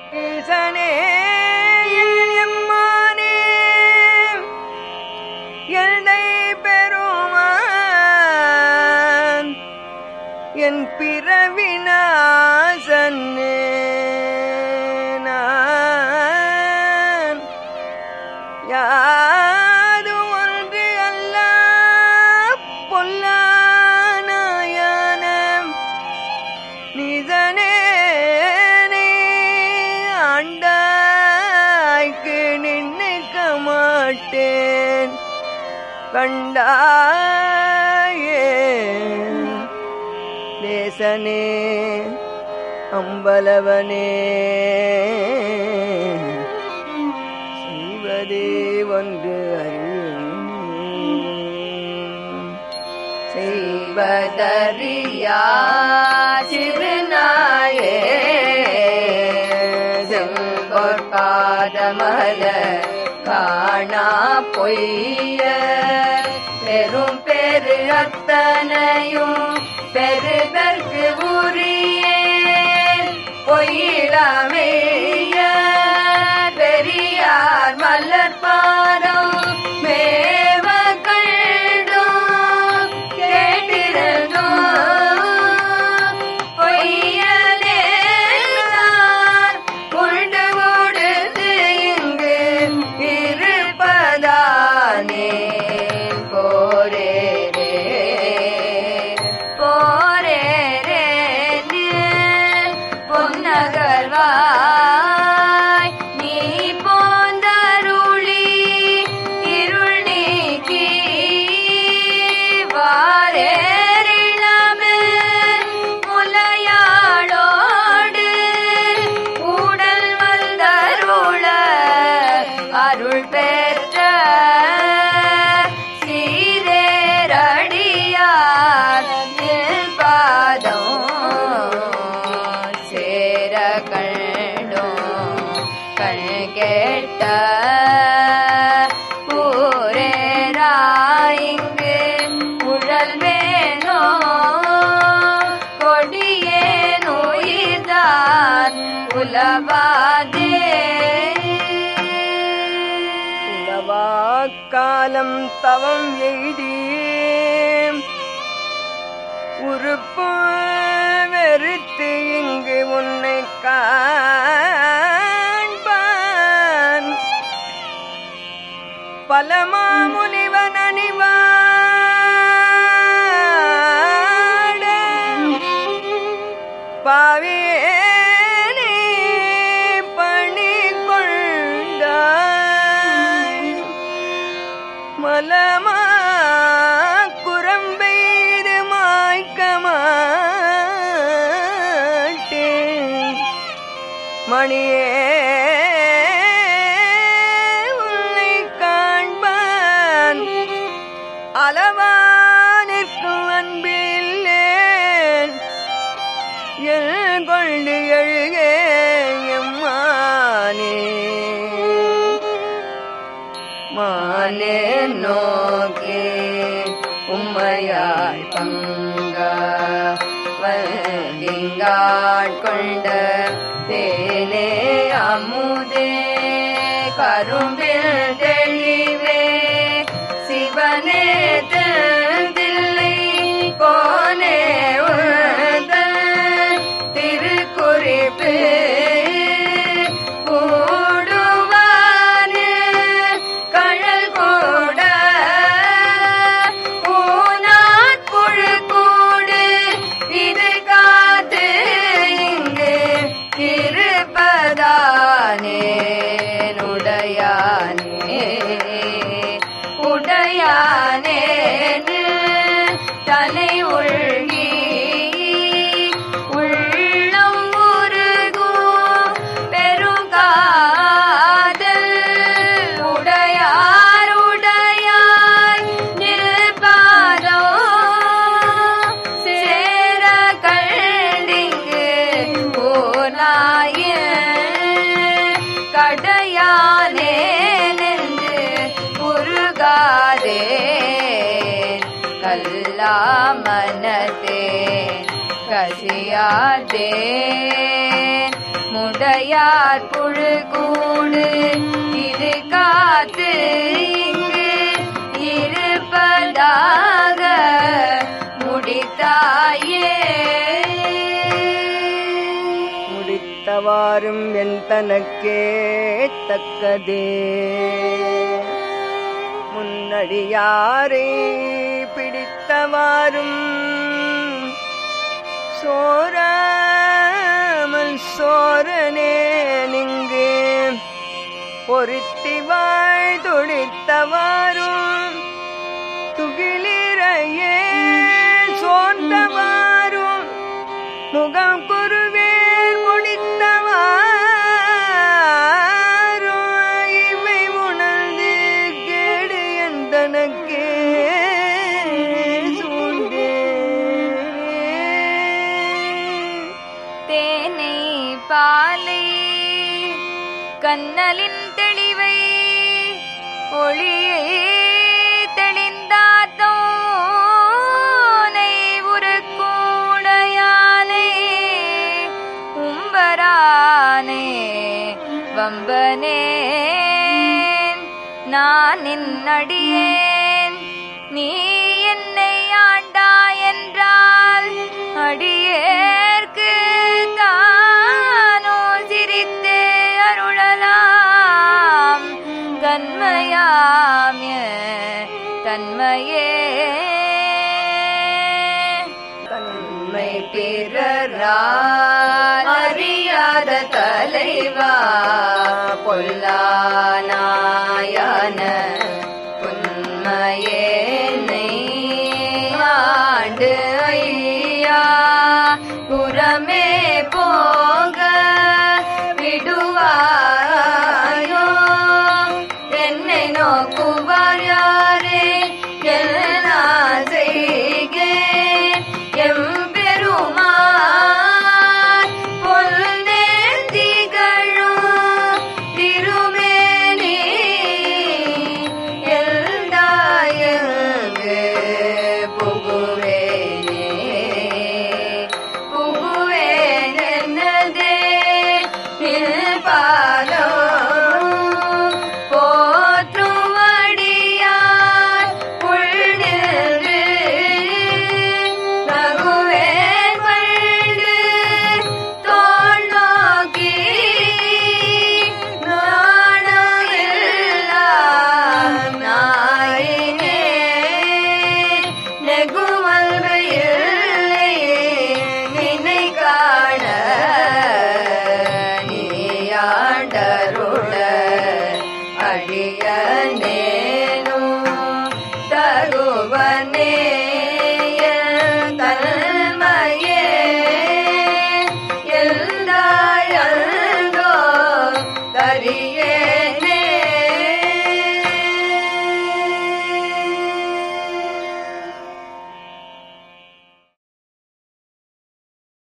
ஈசனே எம்மானே எல்லை பெருமான் என் பிறவினாசன்னே நான் யாது ஒன்று அல்ல பொல்லானாயானம் நிதனே நீ ஆண்டாய்க்கு நின்னுக்க மாட்டேன் கண்டாயே தேசனே அம்பலவனே செய்வதே ஒன்று அறியேன் செய்வதறியா சிறுநாயே செங்கொற்காதமல காணா பொய்ய பெரும் பெரு அத்தனையும் பெருதற்கு உரியே பொய்யிலமைய பெரியார் மலர்பாரம் மேவ கண்டும் கேட்டிருந்தோம் பொய்யலே நான் உண்டு உடுத்து இங்கு இருப்பதானே போரேரே போரேரே பொன்னகர்வாய் நீ போந்தருளி இருள் நீக்கி வாரேரிளமே முலையாளோடு உடல் வந்தருள அருள் பெற்ற சீரேரடியார் நின் பாதம் சேர கண்டோம் கண் கேட்ட ஊரேராயிங்கு உழல் வேணோ கொடியே நோய்தான் உலவாதே காலம் தவம் எய்தி உறுப்பு வெறுத்து இங்கு உன்னை காண்பான் பலமா முனிவன் அணிவாட பாவியேனே பணி கொண்டாய் மலமா குரம்பெய்து மாய்க்க மாட்டேன் மணியே உன்னை காண்பான் அளவா நிற்கும் அன்பில்லேன் எல் கொண்டு எழுகே எம்மானே மானே நோக்கே உம்மையாய் பங்க வந்திங்காட்கொண்ட தேனே அமுதே கரும்பில் தெளிவே சிவனே தில்லை கோனே உந்தன் திருக்குறிப்பு கூடுவானே கழல் கூட ஊனாட்புழு கூடு இது காத்து இங்கு இருப்பதானே உடையானே உடையானே தலை உள்கி உள்ளம் உருகும் பெருங்காதல் உடையார் உடையாய் நிற்பாரோ சேர கண்டிங்கு போனாய கடையானே நின்று உருகாதே கல்லாமனதே கசியாதே உடையார் புழு கூடு இது காத்து இங்கு இருப்பதாக முடித்தாயே முடித்தவாறும் என் தனக்கே தக்கதே முன்னடியாரை பிடித்தவாறும் சோராமல் சோரனே நிங்கு பொருத்தி வாழ் துடித்தவாறும் துகிலிரையே சோர்ந்தவாறும் முகம் குருவேல் முடித்தவாறும் இவை உணர்ந்து கேடு எந்தனக்கே சூழ்ந்தே தேனை பாலை கண்ணலின் தெளிவை ஒளியை தெளிந்தாத்தோனை உருக்கூடையானே உம்பரானே வம்பனேன் நான் நின் அடியேன் நீ என்னை ஆண்டா என்றால் அடியேற்கு தானோ சிரித்தே அருளலாம் கண்மையாமிய தன்மையே தன்மை பிறரால் அறியாத தலைவா பொல்லானாயன உண்மையேனை ஆண்டு ஐயா புறமே போக விடுவாயோ என்னை நோக்குவார் யாரே என்ன செய்கேன் எம்பெருமான் பொன்னே திகழும் திருமேனி எல்தாயங்கு புகுவேனே புகுவேன் என்னதே நில்